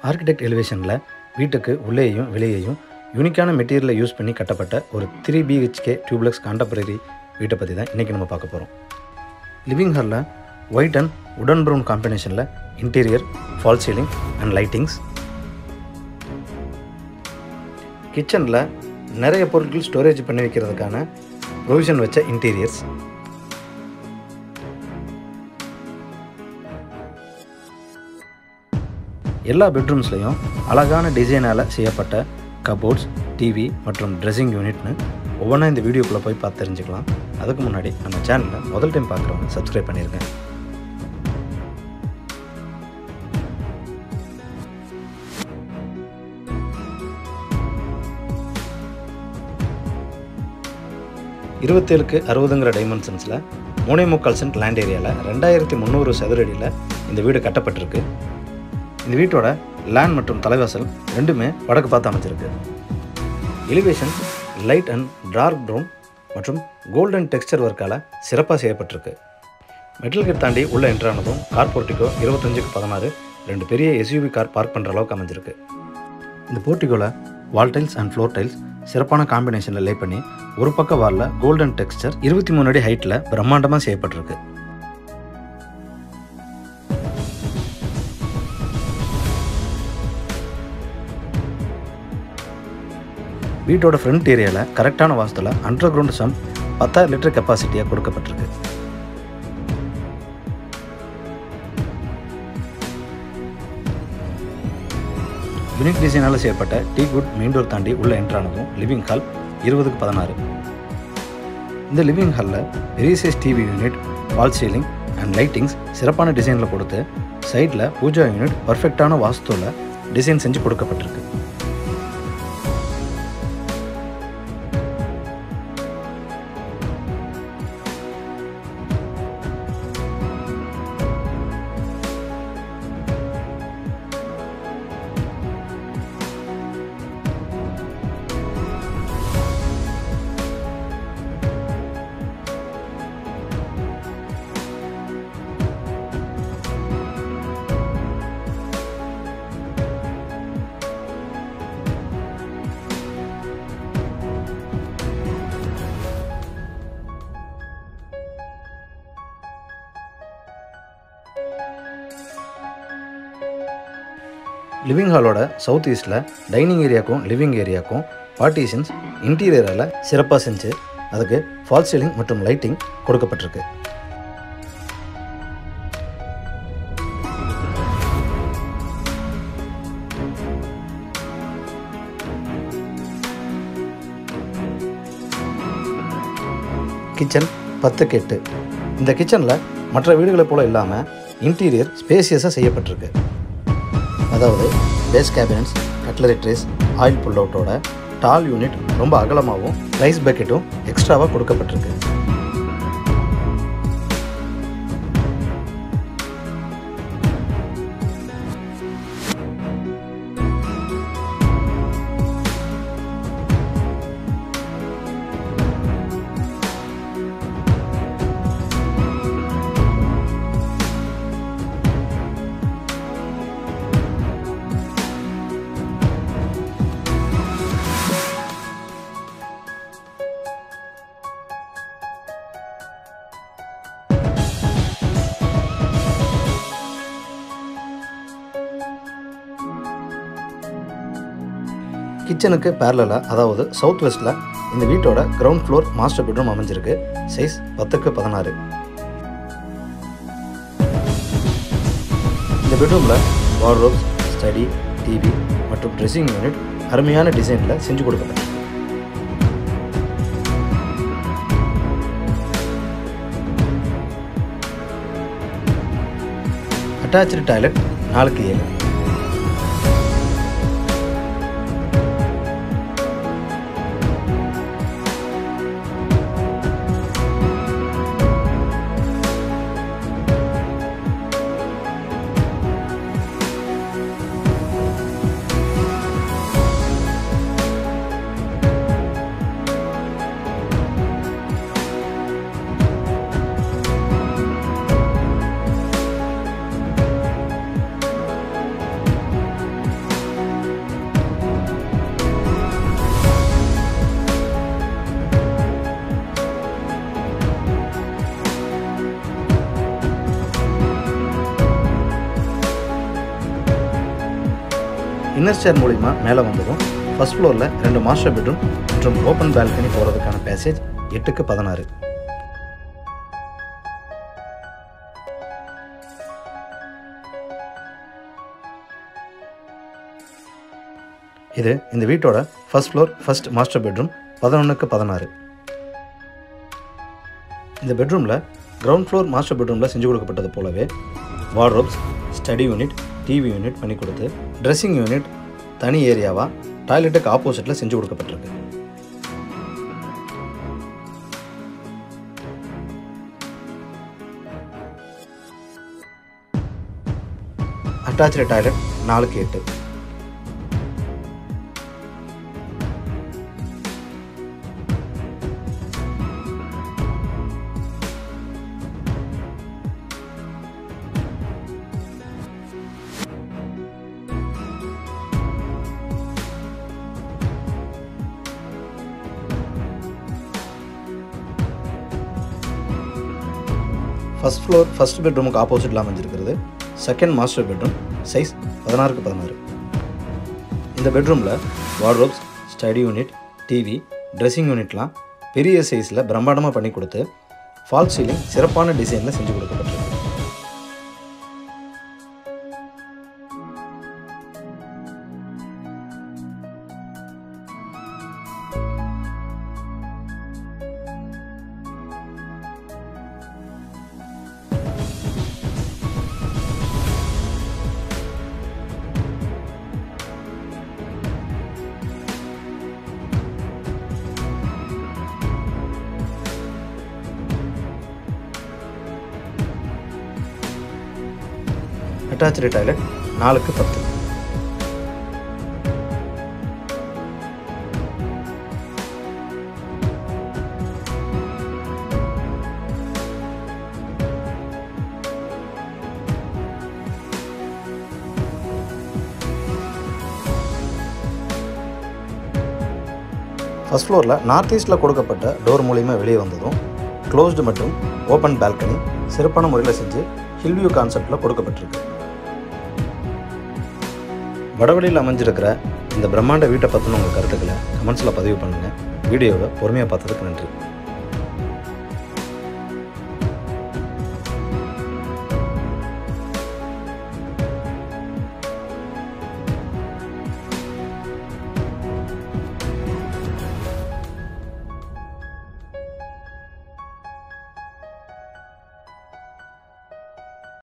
architect எலிவேஷனில் வீட்டுக்கு உள்ளேயும் வெளியேயும் யூனிக்கான மெட்டீரியலை யூஸ் பண்ணி கட்டப்பட்ட ஒரு த்ரீ பிஹெச்கே டியூப்லெக்ஸ் காண்டம்பரரி வீட்டை பற்றி தான் இன்றைக்கி நம்ம பார்க்க போகிறோம் லிவிங் ஹாலில் ஒயிட் அண்ட் உடன் ப்ரௌன் காம்பினேஷனில் interior false ceiling and lightings கிச்சனில் நிறைய பொருட்கள் ஸ்டோரேஜ் பண்ணி வைக்கிறதுக்கான ப்ரொவிஷன் வச்ச இன்டீரியர்ஸ் எல்லா பெட்ரூம்ஸ்லையும் அழகான டிசைனால் செய்யப்பட்ட கபோர்ட்ஸ் டிவி மற்றும் ட்ரெஸ்ஸிங் யூனிட்னு ஒவ்வொன்றா இந்த வீடியோக்குள்ளே போய் பார்த்து தெரிஞ்சுக்கலாம் அதுக்கு முன்னாடி நம்ம சேனலை முதல் டைம் பார்க்குறவங்க சப்ஸ்கிரைப் பண்ணிடுங்க இருபத்தேழுக்கு அறுபதுங்கிற டைமென்ஷன்ஸில் மூணே முக்கால் சென்ட் லேண்ட் ஏரியாவில் ரெண்டாயிரத்தி முந்நூறு சதுரடியில் இந்த வீடு கட்டப்பட்டிருக்கு இந்த வீட்டோட லேண்ட் மற்றும் தலைவாசல் ரெண்டுமே வடக்கு பார்த்து அமைஞ்சிருக்கு elevation light and dark brown மற்றும் கோல்டன் டெக்ஸ்சர் ஒர்க்கால் சிறப்பாக செய்யப்பட்டிருக்கு மெட்டல் கேட் தாண்டி உள்ள என்ட்ரானதும் கார் போர்ட்டிகோ இருபத்தஞ்சுக்கு பதினாறு ரெண்டு பெரிய எஸ்யூவி கார் பார்க் பண்ணுற அளவுக்கு அமைஞ்சிருக்கு இந்த போர்ட்டிகோவில் wall tiles and floor tiles சிறப்பான காம்பினேஷனில் லே பண்ணி ஒரு பக்க வாலில் கோல்டன் டெக்ஸ்சர் இருபத்தி மூணு அடி ஹைட்டில் பிரம்மாண்டமாக செய்யப்பட்டிருக்கு வீட்டோட ஃப்ரண்ட் ஏரியாவில் கரெக்டான வாஸ்துல அண்டர் கிரவுண்ட் சம் பத்தாயிரம் லிட்டர் கெப்பாசிட்டியாக கொடுக்கப்பட்டிருக்கு யூனிக் டிசைனால் செய்யப்பட்ட டீ குட் மெயின் டோர் தாண்டி உள்ள என்ட்ரானதும் லிவிங் ஹால் இருபதுக்கு பதினாறு இந்த லிவிங் ஹாலில் பெரிய size TV unit wall ceiling and lightings சிறப்பான டிசைனில் கொடுத்து சைடில் பூஜா யூனிட் பர்ஃபெக்டான வாஸ்துவில் டிசைன் செஞ்சு கொடுக்கப்பட்டிருக்கு லிவிங் ஹாலோட சவுத் ஈஸ்டில் டைனிங் ஏரியாக்கும் லிவிங் ஏரியாக்கும் பார்ட்டிஷன்ஸ் இன்டீரியரில் சிறப்பாக செஞ்சு அதுக்கு ஃபால் சீலிங் மற்றும் லைட்டிங் கொடுக்கப்பட்டிருக்கு கிச்சன் பத்துக்கு எட்டு இந்த கிச்சனில் மற்ற வீடுகளை போல இல்லாமல் இன்டீரியர் ஸ்பேசியஸாக செய்யப்பட்டிருக்கு அதாவது base cabinets cutlery trays oil pull அவுட்டோட டால் யூனிட் ரொம்ப அகலமாகவும் ரைஸ் பக்கெட்டும் எக்ஸ்ட்ராவாக கொடுக்கப்பட்டிருக்கு கிச்சனுக்கு பேரலாக அதாவது சவுத் வெஸ்ட்டில் இந்த வீட்டோட கிரவுண்ட் ஃப்ளோர் மாஸ்டர் பெட்ரூம் அமைஞ்சிருக்கு சைஸ் பத்துக்கு பதினாறு இந்த பெட்ரூமில் வார்ட்ரோப்ஸ் ஸ்டடி டிவி மற்றும் ட்ரெஸ்ஸிங் யூனிட் அருமையான டிசைனில் செஞ்சு கொடுக்கப்பட்டிருக்கு அட்டாச்சு டாய்லெட் நாலுக்கு ஏழு இன்னர் ஸ்டேர் மூலிமா மேலே வந்ததும் ஃபர்ஸ்ட் ஃப்ளோரில் ரெண்டு மாஸ்டர் பெட்ரூம் மற்றும் ஓப்பன் பால்கனி போகிறதுக்கான பேசேஜ் எட்டுக்கு பதினாறு இது இந்த வீட்டோட first floor first master bedroom பதினொன்றுக்கு பதினாறு இந்த பெட்ரூமில் கிரவுண்ட் ஃப்ளோர் மாஸ்டர் பெட்ரூமில் செஞ்சு கொடுக்கப்பட்டது போலவே wardrobes study unit TV unit பண்ணி கொடுத்து ட்ரெஸ்ஸிங் யூனிட் தனி ஏரியாவாக டாய்லெட்டுக்கு ஆப்போசிட்டில் செஞ்சு கொடுக்கப்பட்டிருக்கு அட்டாச்சு டாய்லெட் நாலுக்கு எட்டு ஃபர்ஸ்ட் ஃப்ளோர் ஃபர்ஸ்ட் பெட்ரூமுக்கு ஆப்போசிட்டில் அமைஞ்சிருக்கிறது செகண்ட் மாஸ்டர் பெட்ரூம் சைஸ் பதினாறுக்கு பதினாறு இந்த பெட்ரூமில் wardrobes study unit TV dressing யூனிட்லாம் பெரிய சைஸில் பிரம்மாண்டமாக பண்ணி கொடுத்து ஃபால் சீலிங் சிறப்பான டிசைனில் செஞ்சு கொடுக்கப்பட்டிருக்கு அட்டாச்சு டாய்லெட் நாலுக்கு பத்து ஃபர்ஸ்ட் ஃப்ளோரில் நார்த் ஈஸ்ட்டில் கொடுக்கப்பட்ட டோர் மூலியமாக வெளியே வந்ததும் க்ளோஸ்டு மற்றும் ஓப்பன் பால்கனி சிறப்பான முறையில் செஞ்சு ஹில்வியூ கான்செப்டில் கொடுக்கப்பட்டிருக்கு வடவழியில் அமைஞ்சிருக்கிற இந்த பிரம்மாண்ட வீட்டை பற்றின உங்கள் கருத்துக்களை கமெண்ட்ஸில் பதிவு பண்ணுங்கள் வீடியோவை பொறுமையாக பார்த்ததுக்கு நன்றி